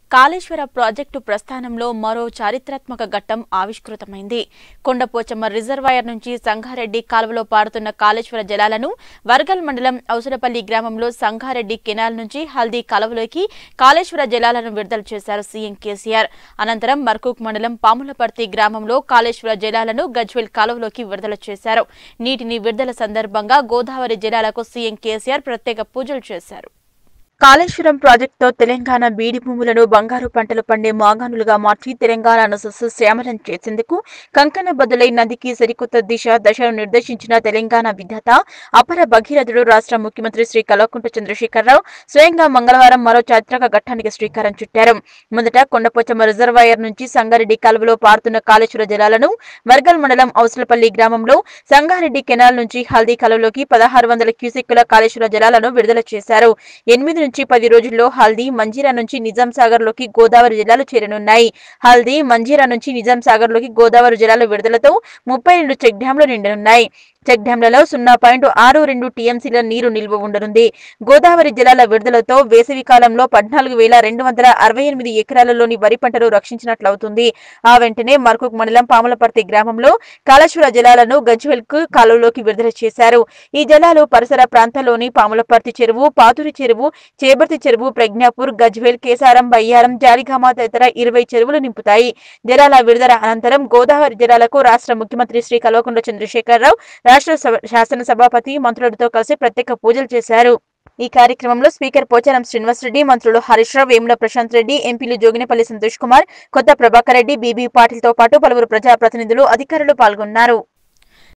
Kaleshwara project ప్రస్థానంలో మరో చారిత్రాత్మక ఘట్టం ఆవిష్కృతమైంది కొండపోచమ్మ రిజర్వాయర్ నుంచి సంగారెడ్డి కాలువలో పారుతున్న కాళేశ్వర జలాలను వర్గల్ మండలం ఔసరపల్లి గ్రామంలో సంగారెడ్డి కెనాల్ నుంచి హల్దీ కాలువలోకి కాళేశ్వర జలాలను విడుదల చేశారు సీఎం కేసీఆర్ అనంతరం మర్కూక్ మండలం పాములపర్తి గ్రామంలో కాళేశ్వర జలాలను గజ్వెల్ కాలువలోకి విడుదల చేశారు నీటిని విడుదల సందర్భంగా గోదావరి జలాలకు సీఎం కేసీఆర్ ప్రత్యేక పూజలు చేశారు కాళేశ్వరం ప్రాజెక్టుతో తెలంగాణ బీడి భూములను బంగారు పంటలు పండే మాగాణులుగా మార్చి తెలంగాణను సస్యశ్యామలం చేసేందుకు కంకణ బదులై నదికి సరికొత్త దిశ దశను నిర్దేశించిన తెలంగాణ విధాత అపర భగీరథుడు రాష్ట్ర ముఖ్యమంత్రి శ్రీ కల్వకుంట్ల చంద్రశేఖరరావు స్వయంగా మంగళవారం మరో చారిత్రక ఘట్టానికి శ్రీకారం చుట్టారు మొదట కొండపోచమ్మ రిజర్వాయర్ నుంచి సంగారెడ్డి కాలువలో పారుతున్న కాళేశ్వర జలాలను వర్గల్ మండలం ఔసలపల్లి గ్రామంలో సంగారెడ్డి కెనాల్ నుంచి హల్దీ కాలువలోకి పదహారు వందల క్యూసెక్కుల కాళేశ్వర జలాలను విడుదల చేశారు ఎనిమిది నుంచి పది రోజుల్లో హల్దీ మంజీరా నుంచి నిజాం సాగర్ లోకి గోదావరి జలాలు చేరనున్నాయి హల్దీ మంజీరా నుంచి నిజాం సాగర్ లోకి గోదావరి జలాల విడుదలతో ముప్పై రెండు చెక్ డ్యాంలు నిండనున్నాయి చెక్ డ్యాంలలో సున్నా పాయింట్ ఆరు రెండు టీఎంసీల నీరు నిల్వ ఉండనుంది గోదావరి జలాల విడుదలతో వేసవి కాలంలో పద్నాలుగు వేల రెండు వందల అరవై ఎనిమిది ఎకరాలలోని వరి పంటలు రక్షించినట్లవుతుంది ఆ వెంటనే మర్కుక్ మండలం పాములపర్తి గ్రామంలో కాళేశ్వర జలాలను గజ్వెల్ కు కాలువలోకి విడుదల చేశారు ఈ జలాలు పరిసర ప్రాంతాల్లోని పాములపర్తి చెరువు పాతురి చెరువు చేబర్తి చెరువు ప్రజ్ఞాపూర్ గజ్వేల్ కేసారం బయ్యారం జాలిగామ తదితర ఇరవై చెరువులు నింపుతాయి జలాల విడుదల అనంతరం గోదావరి జలాలకు రాష్ట్ర ముఖ్యమంత్రి శ్రీ కల్వకుంట్ల చంద్రశేఖరరావు రాష్ట్ర సభ- శాసనసభాపతి మంత్రులతో కలిసి ప్రత్యేక పూజలు చేశారు ఈ కార్యక్రమంలో స్పీకర్ పోచారం శ్రీనివాసరెడ్డి మంత్రులు హరీష్ రావు వేముల ప్రశాంత్ రెడ్డి ఎంపీలు జోగినపల్లి సంతోష్ కుమార్ కొత్త ప్రభాకర్ రెడ్డి బీబీ పాటిల్తో పాటు పలువురు ప్రజాప్రతినిధులు అధికారులు పాల్గొన్నారు